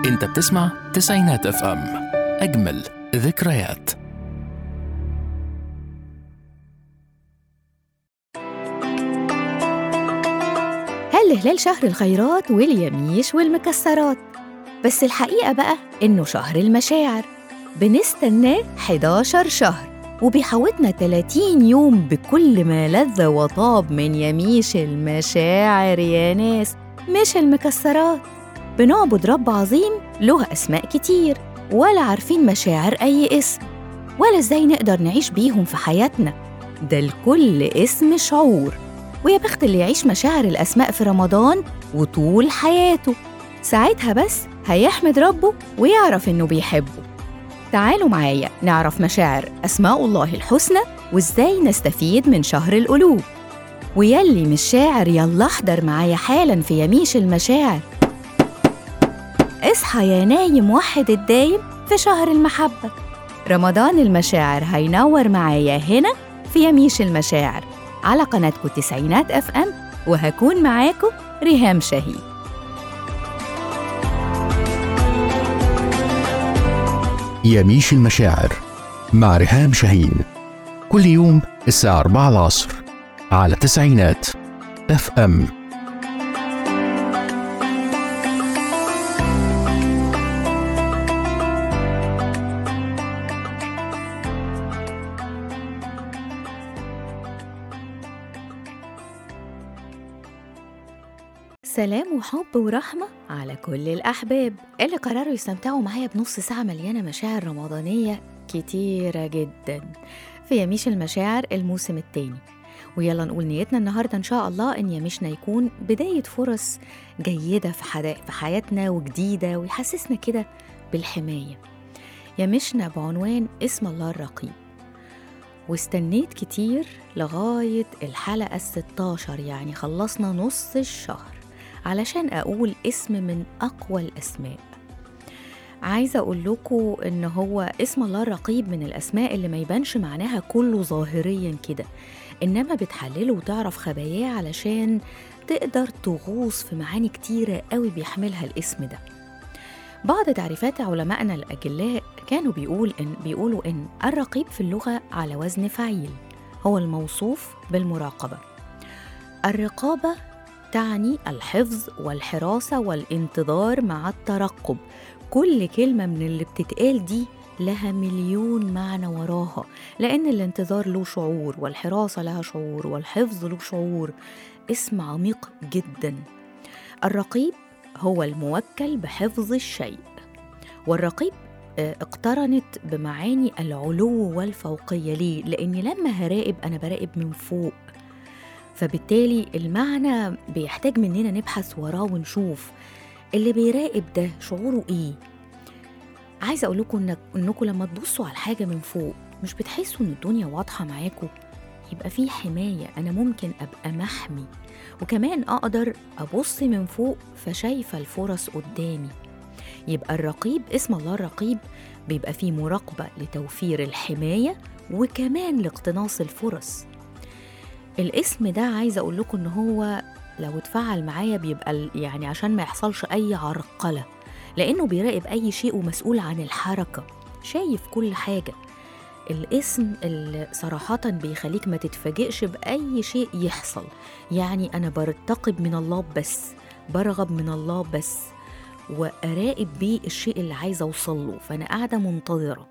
انت بتسمع تسعينات اف ام اجمل ذكريات هل هلال شهر الخيرات واليميش والمكسرات بس الحقيقة بقى إنه شهر المشاعر بنستناه 11 شهر وبيحوطنا 30 يوم بكل ما لذ وطاب من يميش المشاعر يا ناس مش المكسرات بنعبد رب عظيم له أسماء كتير ولا عارفين مشاعر أي اسم ولا إزاي نقدر نعيش بيهم في حياتنا ده الكل اسم شعور ويا بخت اللي يعيش مشاعر الأسماء في رمضان وطول حياته ساعتها بس هيحمد ربه ويعرف إنه بيحبه تعالوا معايا نعرف مشاعر أسماء الله الحسنى وإزاي نستفيد من شهر القلوب ويلي مش شاعر يلا احضر معايا حالا في يميش المشاعر اصحى يا نايم وحد الدايم في شهر المحبة رمضان المشاعر هينور معايا هنا في يميش المشاعر على قناتكم تسعينات اف ام وهكون معاكم ريهام شهيد يميش المشاعر مع ريهام شاهين كل يوم الساعة 4 العصر على تسعينات اف ام سلام وحب ورحمة على كل الأحباب اللي قرروا يستمتعوا معايا بنص ساعة مليانة مشاعر رمضانية كتيرة جدا في يميش المشاعر الموسم التاني ويلا نقول نيتنا النهاردة إن شاء الله إن يميشنا يكون بداية فرص جيدة في, حدا في حياتنا وجديدة ويحسسنا كده بالحماية يمشنا بعنوان اسم الله الرقيب واستنيت كتير لغاية الحلقة الستاشر يعني خلصنا نص الشهر علشان أقول اسم من أقوى الأسماء عايزة أقول لكم إن هو اسم الله الرقيب من الأسماء اللي ما يبانش معناها كله ظاهريا كده إنما بتحلله وتعرف خباياه علشان تقدر تغوص في معاني كتيرة قوي بيحملها الاسم ده بعض تعريفات علمائنا الأجلاء كانوا بيقول إن بيقولوا إن الرقيب في اللغة على وزن فعيل هو الموصوف بالمراقبة الرقابة تعني الحفظ والحراسة والانتظار مع الترقب كل كلمة من اللي بتتقال دي لها مليون معنى وراها لأن الانتظار له شعور والحراسة لها شعور والحفظ له شعور اسم عميق جدا الرقيب هو الموكل بحفظ الشيء والرقيب آه، اقترنت بمعاني العلو والفوقية ليه؟ لأني لما هراقب أنا براقب من فوق فبالتالي المعنى بيحتاج مننا نبحث وراه ونشوف اللي بيراقب ده شعوره ايه عايزه اقول لكم إنك انكم لما تبصوا على حاجه من فوق مش بتحسوا ان الدنيا واضحه معاكم يبقى في حمايه انا ممكن ابقى محمي وكمان اقدر ابص من فوق فشايفه الفرص قدامي يبقى الرقيب اسم الله الرقيب بيبقى فيه مراقبه لتوفير الحمايه وكمان لاقتناص الفرص الاسم ده عايزه اقول لكم ان هو لو اتفعل معايا بيبقى ال- يعني عشان ما يحصلش اي عرقله لانه بيراقب اي شيء ومسؤول عن الحركه شايف كل حاجه الاسم اللي صراحة بيخليك ما تتفاجئش بأي شيء يحصل يعني أنا برتقب من الله بس برغب من الله بس وأراقب بيه الشيء اللي عايزة أوصل له فأنا قاعدة منتظرة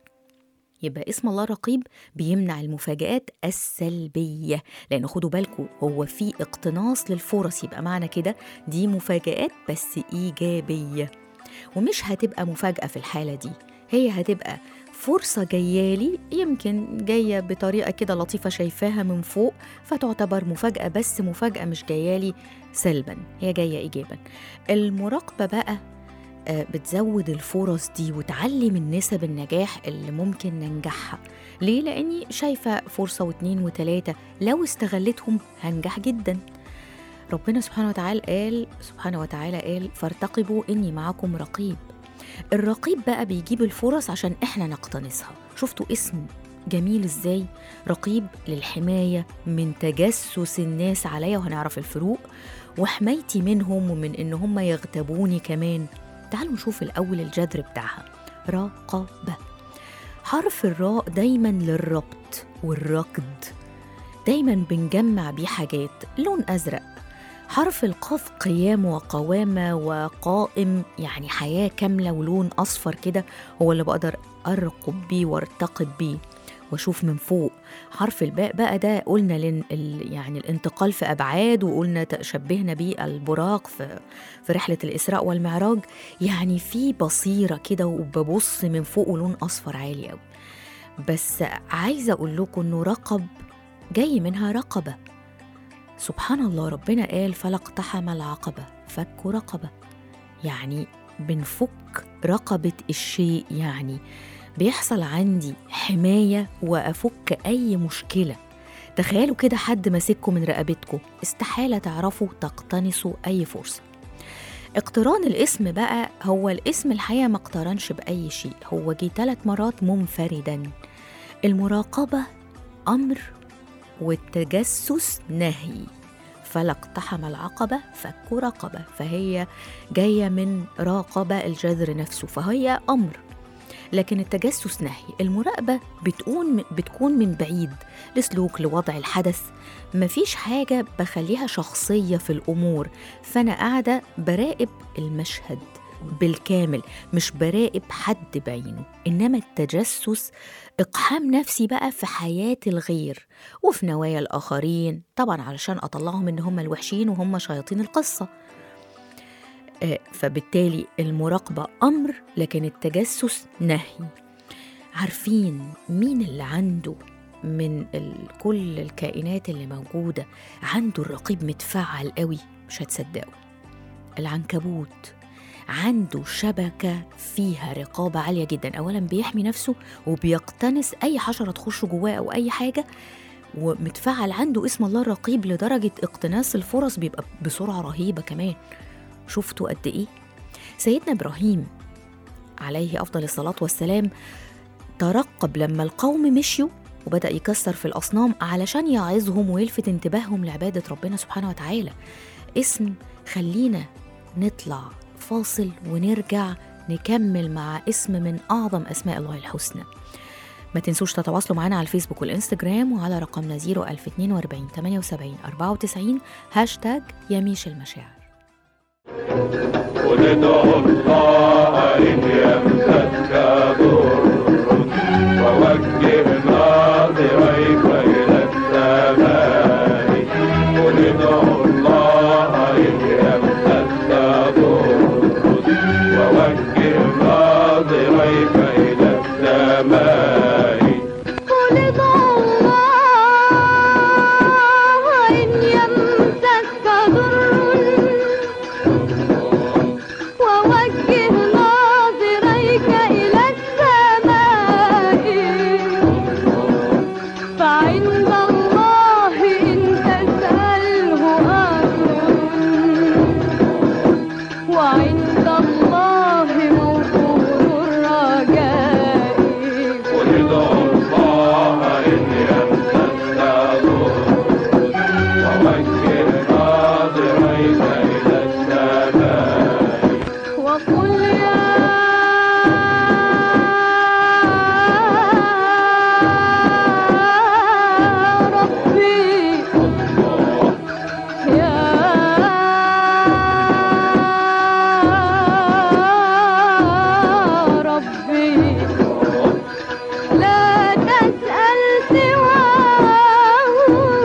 يبقى اسم الله رقيب بيمنع المفاجآت السلبية لأن خدوا بالكم هو في اقتناص للفرص يبقى معنى كده دي مفاجآت بس إيجابية ومش هتبقى مفاجأة في الحالة دي هي هتبقى فرصة جايالي يمكن جاية بطريقة كده لطيفة شايفاها من فوق فتعتبر مفاجأة بس مفاجأة مش جايالي سلبا هي جاية إيجابا المراقبة بقى آه، بتزود الفرص دي وتعلي من نسب النجاح اللي ممكن ننجحها ليه؟ لأني شايفة فرصة واتنين وتلاتة لو استغلتهم هنجح جدا ربنا سبحانه وتعالى قال سبحانه وتعالى قال فارتقبوا إني معكم رقيب الرقيب بقى بيجيب الفرص عشان إحنا نقتنصها شفتوا اسم جميل إزاي رقيب للحماية من تجسس الناس عليا وهنعرف الفروق وحمايتي منهم ومن إن هم يغتابوني كمان تعالوا نشوف الأول الجذر بتاعها رقبة حرف الراء دايما للربط والركض دايما بنجمع بيه حاجات لون أزرق حرف القاف قيام وقوامة وقائم يعني حياة كاملة ولون أصفر كده هو اللي بقدر أرقب بيه وارتقب بيه واشوف من فوق حرف الباء بقى ده قلنا لن ال يعني الانتقال في ابعاد وقلنا ت- شبهنا بيه البراق في في رحله الاسراء والمعراج يعني في بصيره كده وببص من فوق ولون اصفر عالي قوي بس عايزه اقول لكم انه رقب جاي منها رقبه سبحان الله ربنا قال فلا اقتحم العقبه فك رقبه يعني بنفك رقبه الشيء يعني بيحصل عندي حماية وأفك أي مشكلة تخيلوا كده حد ماسككم من رقبتكم استحالة تعرفوا تقتنصوا أي فرصة اقتران الاسم بقى هو الاسم الحقيقة ما اقترنش بأي شيء هو جه ثلاث مرات منفردا المراقبة أمر والتجسس نهي فلا اقتحم العقبة فك رقبة فهي جاية من راقبة الجذر نفسه فهي أمر لكن التجسس نهي المراقبة بتكون بتكون من بعيد لسلوك لوضع الحدث مفيش حاجة بخليها شخصية في الأمور فأنا قاعدة براقب المشهد بالكامل مش براقب حد بعينه إنما التجسس إقحام نفسي بقى في حياة الغير وفي نوايا الآخرين طبعا علشان أطلعهم إن هم الوحشين وهم شياطين القصة آه، فبالتالي المراقبة أمر لكن التجسس نهي عارفين مين اللي عنده من ال- كل الكائنات اللي موجودة عنده الرقيب متفعل قوي مش هتصدقوا العنكبوت عنده شبكة فيها رقابة عالية جدا أولا بيحمي نفسه وبيقتنص أي حشرة تخش جواه أو أي حاجة ومتفعل عنده اسم الله الرقيب لدرجة اقتناص الفرص بيبقى بسرعة رهيبة كمان شفتوا قد ايه سيدنا ابراهيم عليه افضل الصلاه والسلام ترقب لما القوم مشيوا وبدا يكسر في الاصنام علشان يعظهم ويلفت انتباههم لعباده ربنا سبحانه وتعالى اسم خلينا نطلع فاصل ونرجع نكمل مع اسم من اعظم اسماء الله الحسنى ما تنسوش تتواصلوا معنا على الفيسبوك والانستجرام وعلى رقمنا 01042 78 94 هاشتاج يميش المشاعر وندعو الله إن يمسك ضر ووجه ناظريك إلى السماء وندعو الله إن يمسك ضر ووجه ناظريك إلى السماء قل ادعوا الله إن يمسك ضر ووجه ناظريك إلى السماء فعند الله إن تسأله أجر وعند الله موقوف الرجاء وندعو الله إن يمسك ضر ووجه ناظريك إلى السماء وقل يا ربي يا ربي لا تسأل سواه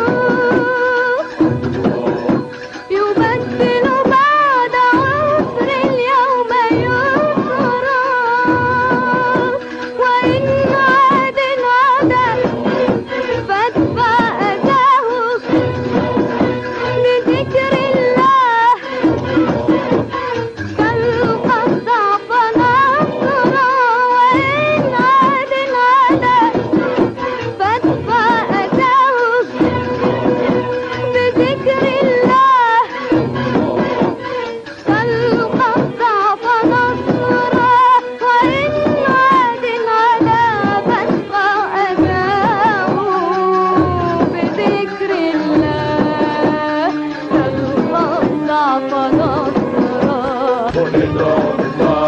يبدل بعد عسر اليوم يسرا وإن عاد عدا فاتبع أتاه بذكر الله تلقى الضعف نصرا وإن عاد عدا فاتبع أتاه بذكر الله تلقى الضعف نصرا وإن عاد على فاتبع أتاه بذكر الله تلقى الضعف نصرا وندعو الله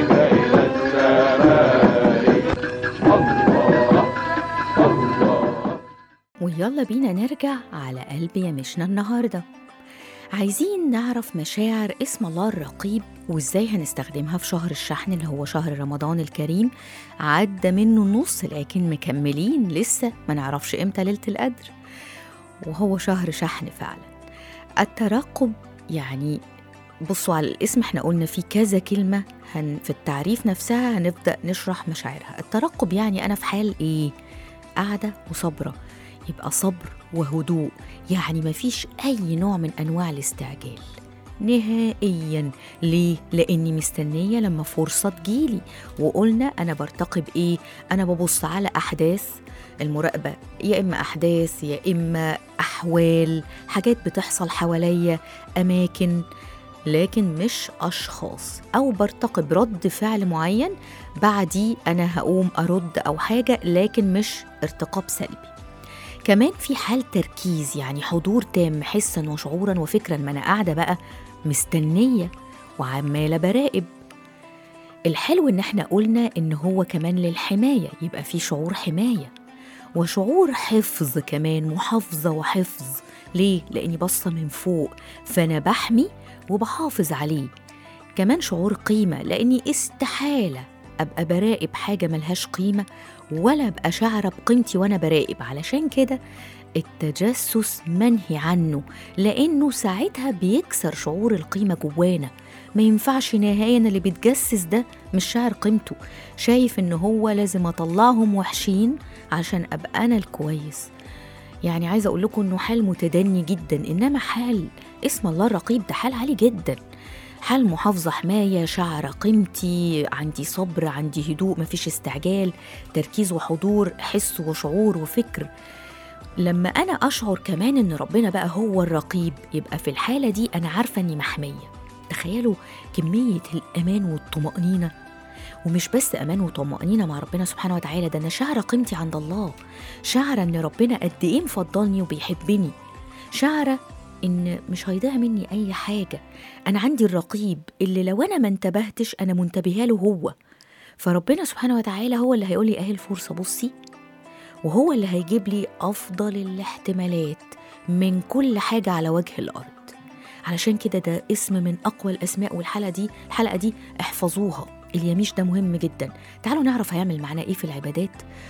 إلى السماء الله الله ويلا بينا نرجع على قلب يمشنا النهارده عايزين نعرف مشاعر اسم الله الرقيب وازاي هنستخدمها في شهر الشحن اللي هو شهر رمضان الكريم عدى منه النص لكن مكملين لسه ما نعرفش امتى ليلة القدر وهو شهر شحن فعلا الترقب يعني بصوا على الاسم احنا قلنا فيه كذا كلمة هن في التعريف نفسها هنبدأ نشرح مشاعرها الترقب يعني أنا في حال إيه قاعدة وصبرة يبقى صبر وهدوء يعني مفيش أي نوع من أنواع الاستعجال نهائيا ليه؟ لأني مستنية لما فرصة تجيلي وقلنا أنا برتقب إيه؟ أنا ببص على أحداث المراقبة يا إما أحداث يا إما أحوال حاجات بتحصل حواليا أماكن لكن مش أشخاص أو برتقب رد فعل معين بعديه أنا هقوم أرد أو حاجة لكن مش ارتقاب سلبي كمان في حال تركيز يعني حضور تام حسا وشعورا وفكرا ما انا قاعده بقى مستنيه وعماله براقب الحلو ان احنا قلنا ان هو كمان للحمايه يبقى في شعور حمايه وشعور حفظ كمان محافظه وحفظ ليه لاني باصه من فوق فانا بحمي وبحافظ عليه كمان شعور قيمه لاني استحاله ابقى براقب حاجه ملهاش قيمه ولا ابقى شاعره بقيمتي وانا براقب علشان كده التجسس منهي عنه لانه ساعتها بيكسر شعور القيمه جوانا ما ينفعش نهائيا اللي بيتجسس ده مش شاعر قيمته شايف ان هو لازم اطلعهم وحشين عشان ابقى انا الكويس يعني عايزه اقول لكم انه حال متدني جدا انما حال اسم الله الرقيب ده حال عالي جدا حال محافظة حماية شعر قيمتي عندي صبر عندي هدوء مفيش استعجال تركيز وحضور حس وشعور وفكر لما أنا أشعر كمان إن ربنا بقى هو الرقيب يبقى في الحالة دي أنا عارفة إني محمية تخيلوا كمية الأمان والطمأنينة ومش بس أمان وطمأنينة مع ربنا سبحانه وتعالى ده أنا شاعرة قيمتي عند الله شاعرة إن ربنا قد إيه مفضلني وبيحبني شاعرة إن مش هيضيع مني أي حاجة أنا عندي الرقيب اللي لو أنا ما انتبهتش أنا منتبهة له هو فربنا سبحانه وتعالى هو اللي هيقول لي أهي الفرصة بصي وهو اللي هيجيب لي أفضل الاحتمالات من كل حاجة على وجه الأرض علشان كده ده اسم من أقوى الأسماء والحلقة دي الحلقة دي احفظوها اليميش ده مهم جدا تعالوا نعرف هيعمل معانا إيه في العبادات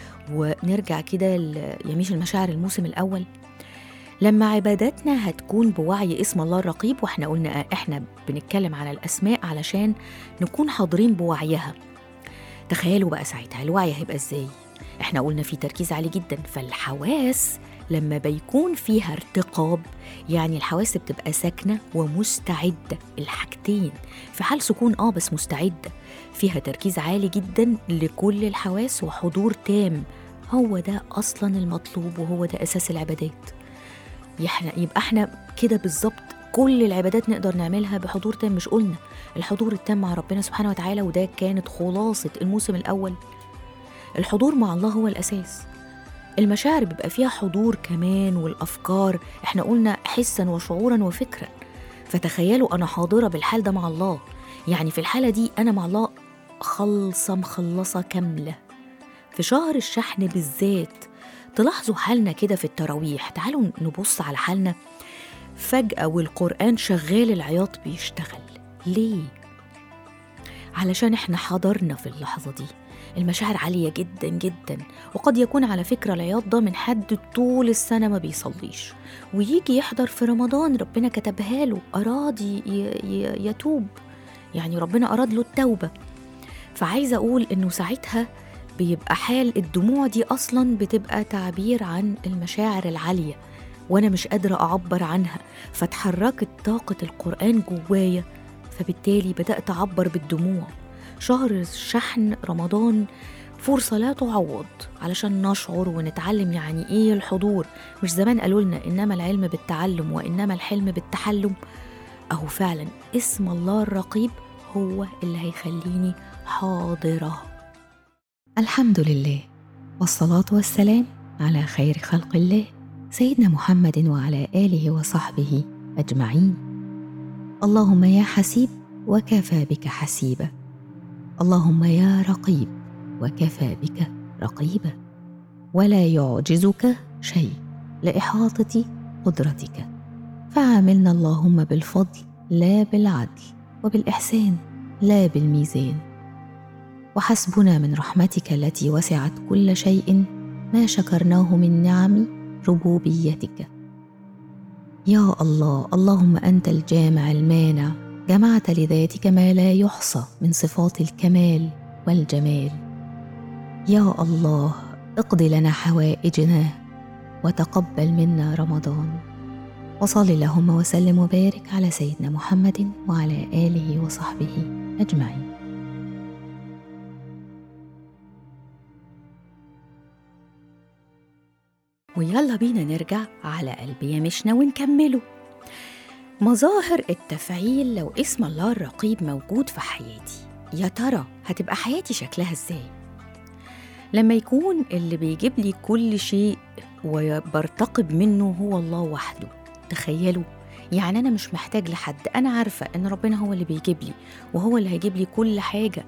ونرجع كده ليميش المشاعر الموسم الأول لما عباداتنا هتكون بوعي اسم الله الرقيب واحنا قلنا احنا بنتكلم على الاسماء علشان نكون حاضرين بوعيها تخيلوا بقى ساعتها الوعي هيبقى ازاي احنا قلنا في تركيز عالي جدا فالحواس لما بيكون فيها ارتقاب يعني الحواس بتبقى ساكنة ومستعدة الحاجتين في حال سكون اه بس مستعدة فيها تركيز عالي جدا لكل الحواس وحضور تام هو ده أصلا المطلوب وهو ده أساس العبادات يحنا يبقى احنا كده بالظبط كل العبادات نقدر نعملها بحضور تام مش قلنا الحضور التام مع ربنا سبحانه وتعالى وده كانت خلاصة الموسم الأول الحضور مع الله هو الأساس المشاعر بيبقى فيها حضور كمان والأفكار احنا قلنا حسا وشعورا وفكرا فتخيلوا أنا حاضرة بالحال ده مع الله يعني في الحالة دي أنا مع الله خلصة مخلصة كاملة في شهر الشحن بالذات تلاحظوا حالنا كده في التراويح تعالوا نبص على حالنا فجأة والقرآن شغال العياط بيشتغل ليه؟ علشان احنا حضرنا في اللحظة دي المشاعر عالية جدا جدا وقد يكون على فكرة العياط ده من حد طول السنة ما بيصليش ويجي يحضر في رمضان ربنا كتبها له أراد ي- ي- يتوب يعني ربنا أراد له التوبة فعايزة أقول إنه ساعتها بيبقى حال الدموع دي أصلا بتبقى تعبير عن المشاعر العالية وأنا مش قادرة أعبر عنها فتحركت طاقة القرآن جوايا فبالتالي بدأت أعبر بالدموع شهر الشحن رمضان فرصة لا تعوض علشان نشعر ونتعلم يعني إيه الحضور مش زمان قالوا لنا إنما العلم بالتعلم وإنما الحلم بالتحلم أهو فعلا اسم الله الرقيب هو اللي هيخليني حاضرة الحمد لله والصلاة والسلام على خير خلق الله سيدنا محمد وعلى آله وصحبه أجمعين اللهم يا حسيب وكفى بك حسيبا اللهم يا رقيب وكفى بك رقيبا ولا يعجزك شيء لاحاطه قدرتك فعاملنا اللهم بالفضل لا بالعدل وبالاحسان لا بالميزان وحسبنا من رحمتك التي وسعت كل شيء ما شكرناه من نعم ربوبيتك يا الله اللهم انت الجامع المانع جمعت لذاتك ما لا يحصى من صفات الكمال والجمال يا الله اقض لنا حوائجنا وتقبل منا رمضان وصل اللهم وسلم وبارك على سيدنا محمد وعلى اله وصحبه اجمعين ويلا بينا نرجع على قلبي يا مشنا ونكمله مظاهر التفعيل لو اسم الله الرقيب موجود في حياتي يا ترى هتبقى حياتي شكلها ازاي لما يكون اللي بيجيب لي كل شيء وبرتقب منه هو الله وحده تخيلوا يعني انا مش محتاج لحد انا عارفه ان ربنا هو اللي بيجيب لي وهو اللي هيجيب لي كل حاجه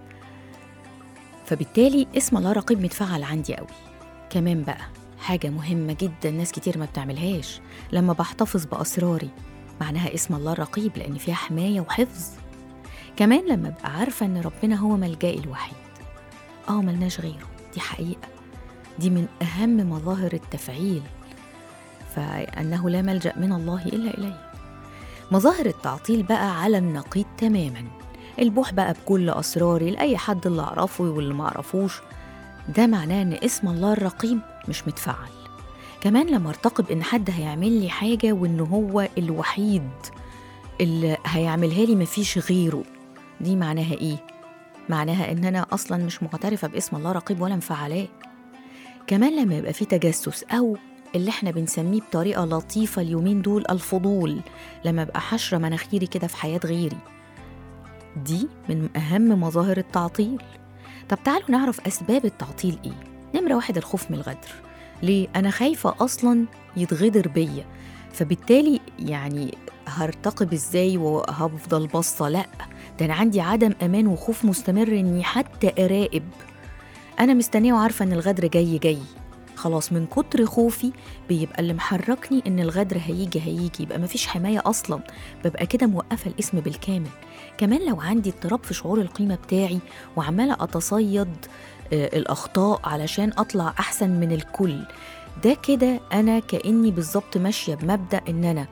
فبالتالي اسم الله رقيب متفعل عندي قوي كمان بقى حاجة مهمة جدا ناس كتير ما بتعملهاش لما بحتفظ بأسراري معناها اسم الله الرقيب لأن فيها حماية وحفظ كمان لما أبقى عارفة إن ربنا هو ملجئي الوحيد آه ملناش غيره دي حقيقة دي من أهم مظاهر التفعيل فأنه لا ملجأ من الله إلا إليه مظاهر التعطيل بقى على النقيض تماما البوح بقى بكل أسراري لأي حد اللي أعرفه واللي ما أعرفوش ده معناه ان اسم الله الرقيب مش متفعل كمان لما ارتقب ان حد هيعمل لي حاجه وان هو الوحيد اللي هيعملها لي مفيش غيره دي معناها ايه معناها ان انا اصلا مش معترفه باسم الله رقيب ولا مفعلاه كمان لما يبقى في تجسس او اللي احنا بنسميه بطريقه لطيفه اليومين دول الفضول لما ابقى حشره مناخيري كده في حياه غيري دي من اهم مظاهر التعطيل طب تعالوا نعرف أسباب التعطيل إيه؟ نمرة واحد الخوف من الغدر ليه؟ أنا خايفة أصلا يتغدر بيا فبالتالي يعني هرتقب إزاي وهفضل باصة لأ ده أنا عندي عدم أمان وخوف مستمر إني حتى أراقب أنا مستنية وعارفة إن الغدر جاي جاي خلاص من كتر خوفي بيبقى اللي محركني ان الغدر هيجي هيجي يبقى مفيش حمايه اصلا ببقى كده موقفه الاسم بالكامل كمان لو عندي اضطراب في شعور القيمه بتاعي وعماله اتصيد آه، الاخطاء علشان اطلع احسن من الكل ده كده انا كاني بالظبط ماشيه بمبدا ان انا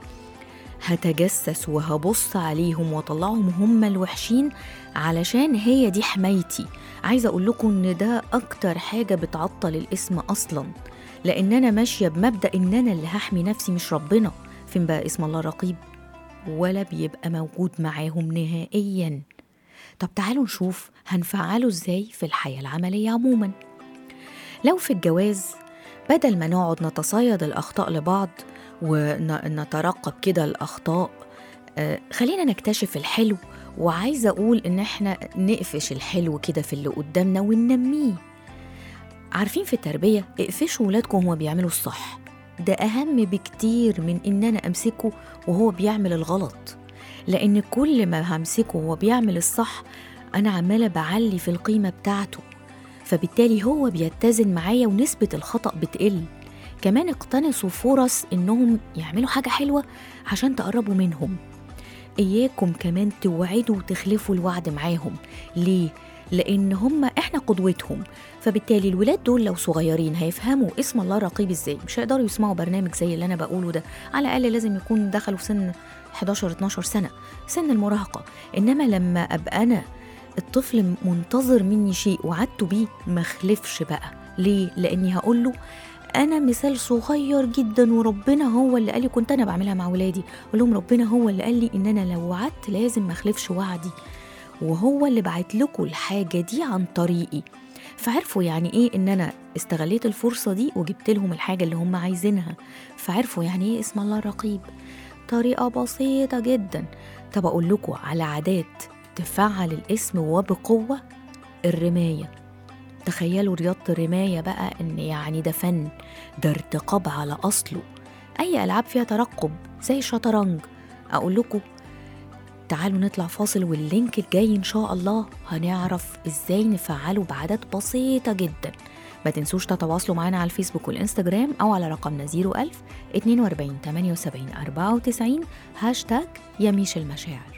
هتجسس وهبص عليهم واطلعهم هم الوحشين علشان هي دي حمايتي عايزه اقول لكم ان ده اكتر حاجه بتعطل الاسم اصلا لان انا ماشيه بمبدا ان انا اللي هحمي نفسي مش ربنا فين بقى اسم الله الرقيب ولا بيبقى موجود معاهم نهائيا طب تعالوا نشوف هنفعله ازاي في الحياه العمليه عموما لو في الجواز بدل ما نقعد نتصيد الاخطاء لبعض ونترقب كده الاخطاء آه، خلينا نكتشف الحلو وعايزه اقول ان احنا نقفش الحلو كده في اللي قدامنا وننميه عارفين في التربيه اقفشوا ولادكم وهما بيعملوا الصح ده اهم بكتير من ان انا امسكه وهو بيعمل الغلط لان كل ما همسكه وهو بيعمل الصح انا عماله بعلي في القيمه بتاعته فبالتالي هو بيتزن معايا ونسبه الخطا بتقل كمان اقتنصوا فرص انهم يعملوا حاجه حلوه عشان تقربوا منهم إياكم كمان توعدوا وتخلفوا الوعد معاهم ليه؟ لأن هم إحنا قدوتهم فبالتالي الولاد دول لو صغيرين هيفهموا اسم الله رقيب إزاي مش هيقدروا يسمعوا برنامج زي اللي أنا بقوله ده على الأقل لازم يكون دخلوا في سن 11 12 سنة سن المراهقة إنما لما أبقى أنا الطفل منتظر مني شيء وعدته بيه ما خلفش بقى ليه؟ لأني هقول له أنا مثال صغير جدا وربنا هو اللي قال لي كنت أنا بعملها مع ولادي أقول لهم ربنا هو اللي قال لي إن أنا لو وعدت لازم ما أخلفش وعدي وهو اللي بعت لكم الحاجة دي عن طريقي فعرفوا يعني ايه ان انا استغليت الفرصة دي وجبت لهم الحاجة اللي هم عايزينها فعرفوا يعني ايه اسم الله الرقيب طريقة بسيطة جدا طب اقول لكم على عادات تفعل الاسم وبقوة الرماية تخيلوا رياضة الرماية بقى ان يعني ده فن ده ارتقاب على اصله اي العاب فيها ترقب زي الشطرنج اقول لكم تعالوا نطلع فاصل واللينك الجاي إن شاء الله هنعرف إزاي نفعله بعادات بسيطة جدا ما تنسوش تتواصلوا معنا على الفيسبوك والإنستجرام أو على رقمنا 01000 42 78 94 هاشتاج يميش المشاعر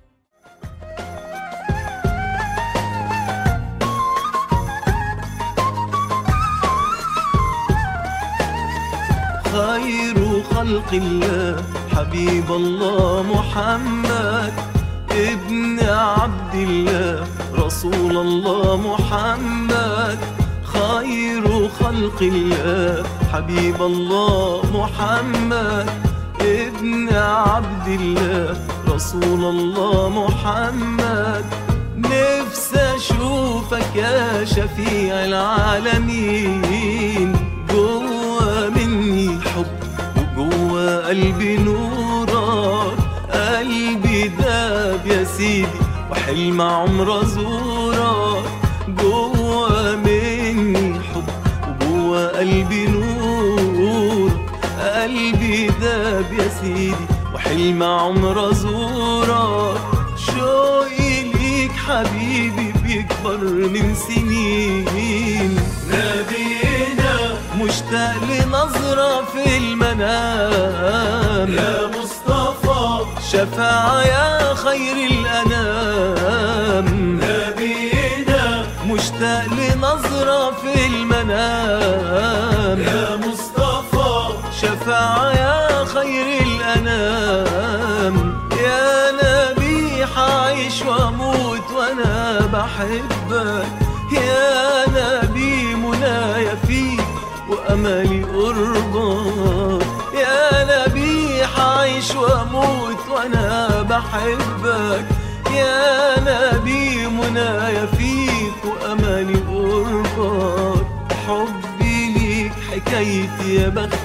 خير خلق الله حبيب الله محمد ابن عبد الله رسول الله محمد خير خلق الله حبيب الله محمد ابن عبد الله رسول الله محمد نفسي اشوفك يا شفيع العالمين جوا مني حب وجوا قلبي نورك قلبي داب يا سيدي وحلم عمر ازورك جوا مني حب وجوا قلبي نور قلبي داب يا سيدي وحلم عمر ازورك شوقي ليك حبيبي بيكبر من سنين نبينا مشتاق لنظرة في المنام يا مصطفى شفاعة يا خير الأنام نبينا مشتاق لنظرة في المنام يا مصطفى شفاعة يا خير الأنام يا نبي حعيش واموت وانا بحبك يا نبي منايا فيك واملي قربك يا نبي حعيش واموت وانا بحبك يا نبي منايا فيك واملي قربك حبي ليك حكايتي يا بخت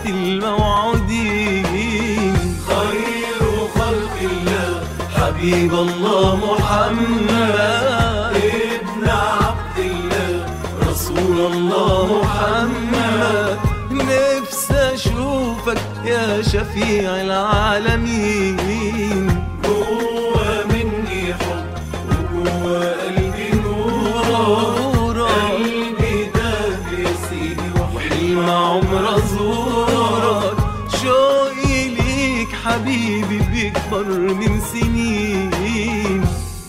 الموعودين خير خلق الله حبيب الله محمد ابن عبد الله رسول الله محمد نفسي اشوفك يا شفيع العالمين جوا مني حب وجوا قلبي نور قلبي داب يا سيدي وحلم عمر ازورك شوقي ليك حبيبي بيكبر من سنين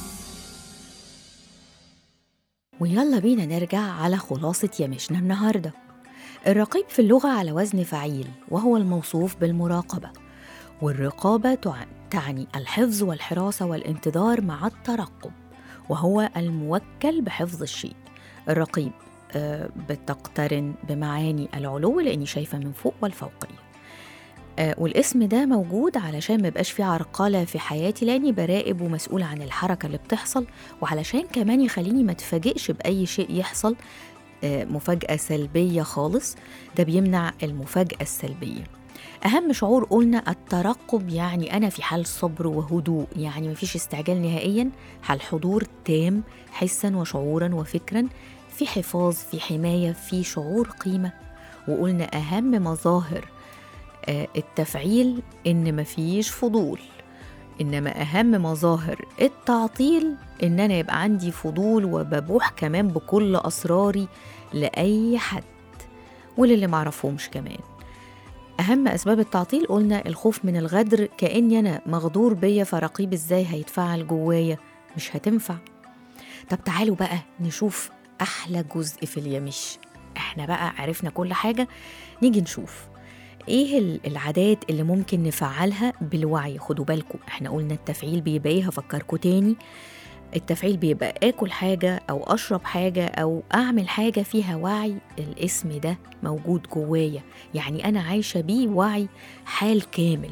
ويلا بينا نرجع على خلاصة يمشنا النهاردة الرقيب في اللغة على وزن فعيل وهو الموصوف بالمراقبة والرقابة تع- تعني الحفظ والحراسة والانتظار مع الترقب وهو الموكل بحفظ الشيء الرقيب آه، بتقترن بمعاني العلو لأني شايفة من فوق والفوقية آه، والاسم ده موجود علشان ما يبقاش فيه عرقلة في حياتي لأني براقب ومسؤول عن الحركة اللي بتحصل وعلشان كمان يخليني ما اتفاجئش بأي شيء يحصل آه، مفاجأة سلبية خالص ده بيمنع المفاجأة السلبية أهم شعور قلنا الترقب يعني أنا في حال صبر وهدوء يعني مفيش استعجال نهائيا حال حضور تام حسا وشعورا وفكرا في حفاظ في حماية في شعور قيمة وقلنا أهم مظاهر آه، التفعيل إن مفيش فضول إنما أهم مظاهر التعطيل إن أنا يبقى عندي فضول وببوح كمان بكل أسراري لأي حد وللي معرفهمش كمان أهم أسباب التعطيل قلنا الخوف من الغدر كأني أنا مغدور بيا فرقيب إزاي هيتفعل جوايا مش هتنفع طب تعالوا بقى نشوف أحلى جزء في اليمش إحنا بقى عرفنا كل حاجة نيجي نشوف ايه ال- العادات اللي ممكن نفعلها بالوعي خدوا بالكم احنا قلنا التفعيل بيبقى ايه هفكركم تاني التفعيل بيبقى اكل حاجه او اشرب حاجه او اعمل حاجه فيها وعي الاسم ده موجود جوايا يعني انا عايشه بيه وعي حال كامل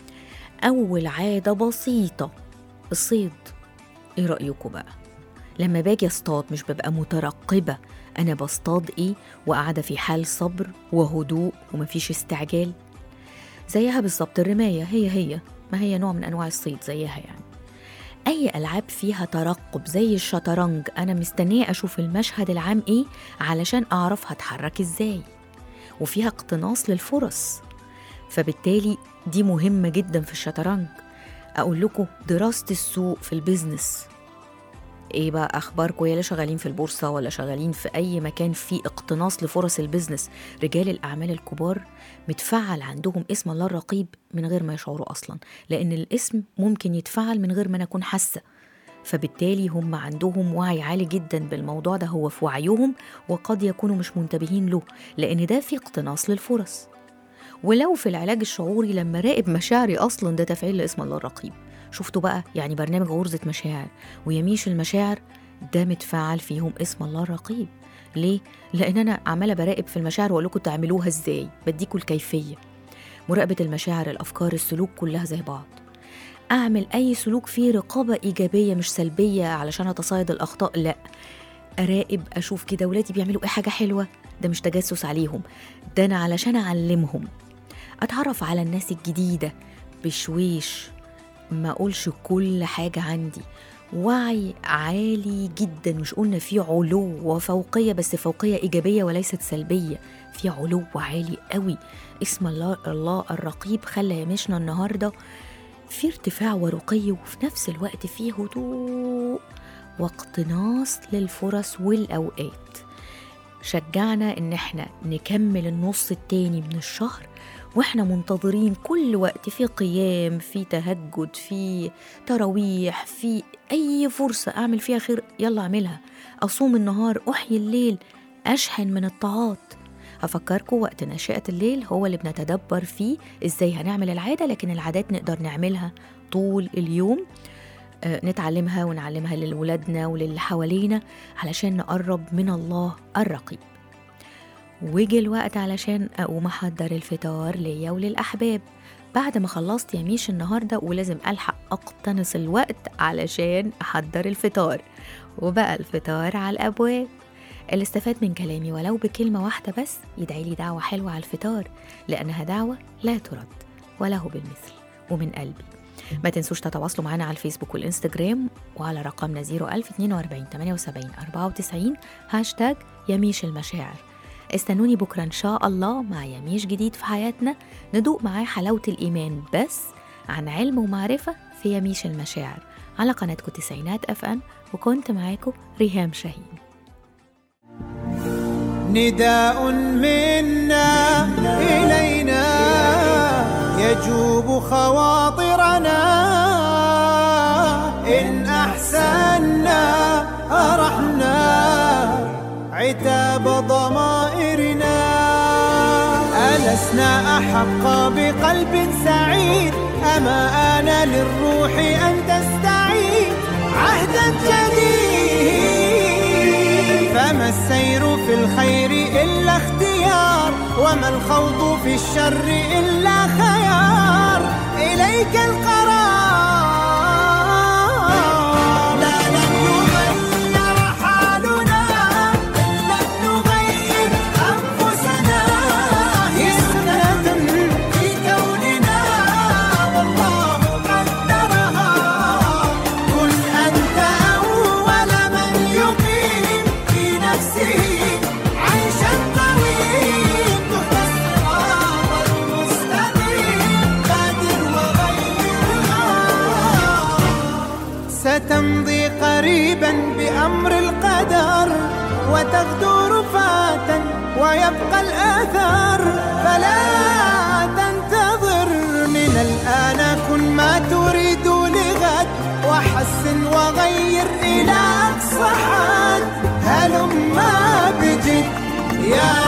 اول عاده بسيطه الصيد ايه رايكم بقى لما باجي اصطاد مش ببقى مترقبه انا بصطاد ايه وقاعده في حال صبر وهدوء ومفيش استعجال زيها بالظبط الرمايه هي هي ما هي نوع من انواع الصيد زيها يعني اي العاب فيها ترقب زي الشطرنج انا مستنيه اشوف المشهد العام ايه علشان اعرف هتحرك ازاي وفيها اقتناص للفرص فبالتالي دي مهمه جدا في الشطرنج اقول لكم دراسه السوق في البيزنس ايه بقى اخباركم يا اللي شغالين في البورصه ولا شغالين في اي مكان فيه اقتناص لفرص البيزنس رجال الاعمال الكبار متفعل عندهم اسم الله الرقيب من غير ما يشعروا اصلا لان الاسم ممكن يتفعل من غير ما انا اكون حاسه فبالتالي هم عندهم وعي عالي جدا بالموضوع ده هو في وعيهم وقد يكونوا مش منتبهين له لان ده في اقتناص للفرص ولو في العلاج الشعوري لما راقب مشاعري اصلا ده تفعيل لاسم الله الرقيب شفتوا بقى يعني برنامج غرزة مشاعر ويميش المشاعر ده متفعل فيهم اسم الله الرقيب ليه؟ لأن أنا عمالة براقب في المشاعر وأقول لكم تعملوها إزاي بديكوا الكيفية مراقبة المشاعر الأفكار السلوك كلها زي بعض أعمل أي سلوك فيه رقابة إيجابية مش سلبية علشان أتصيد الأخطاء لأ أراقب أشوف كده ولادي بيعملوا إيه حاجة حلوة ده مش تجسس عليهم ده أنا علشان أعلمهم أتعرف على الناس الجديدة بشويش ما أقولش كل حاجة عندي وعي عالي جدا مش قلنا فيه علو وفوقية بس فوقية إيجابية وليست سلبية في علو عالي قوي اسم الله الله الرقيب خلى يمشنا النهاردة في ارتفاع ورقي وفي نفس الوقت فيه هدوء واقتناص للفرص والأوقات شجعنا إن احنا نكمل النص التاني من الشهر واحنا منتظرين كل وقت في قيام في تهجد في تراويح في اي فرصه اعمل فيها خير يلا اعملها اصوم النهار احيي الليل اشحن من الطاعات هفكركم وقت نشأة الليل هو اللي بنتدبر فيه ازاي هنعمل العادة لكن العادات نقدر نعملها طول اليوم آه، نتعلمها ونعلمها لولادنا وللي حوالينا علشان نقرب من الله الرقيب وجي الوقت علشان أقوم أحضر الفطار ليا وللأحباب بعد ما خلصت يميش النهاردة ولازم ألحق أقتنص الوقت علشان أحضر الفطار وبقى الفطار على الأبواب اللي استفاد من كلامي ولو بكلمة واحدة بس يدعي لي دعوة حلوة على الفطار لأنها دعوة لا ترد وله بالمثل ومن قلبي ما تنسوش تتواصلوا معنا على الفيسبوك والإنستجرام وعلى رقمنا 01042 78 94 هاشتاج يميش المشاعر استنوني بكرة إن شاء الله مع يميش جديد في حياتنا ندوق معاه حلاوة الإيمان بس عن علم ومعرفة في يميش المشاعر على قناتكم تسعينات أف أم وكنت معاكم ريهام شاهين نداء منا إلينا يجوب خواطرنا إن أحسنا أرحنا عتاب ضمائرنا ألسنا أحق بقلب سعيد أما آن للروح أن تستعيد عهدا جديد فما السير في الخير إلا اختيار وما الخوض في الشر إلا خيار إليك القرار لا لن يغير حالنا إن لم نغير أنفسنا هي سنة في كوننا والله قدرها كن أنت أول من يقيم في نفسه عيشا طويل تحت الصراط المستقيم بادر وغيرها ستمضي قريبا بأمر القدر وتغدو رفاتا ويبقى الآثار فلا تنتظر من الآن كن ما تريد لغد وحسن وغير إلى أقصى حد هلما بجد يا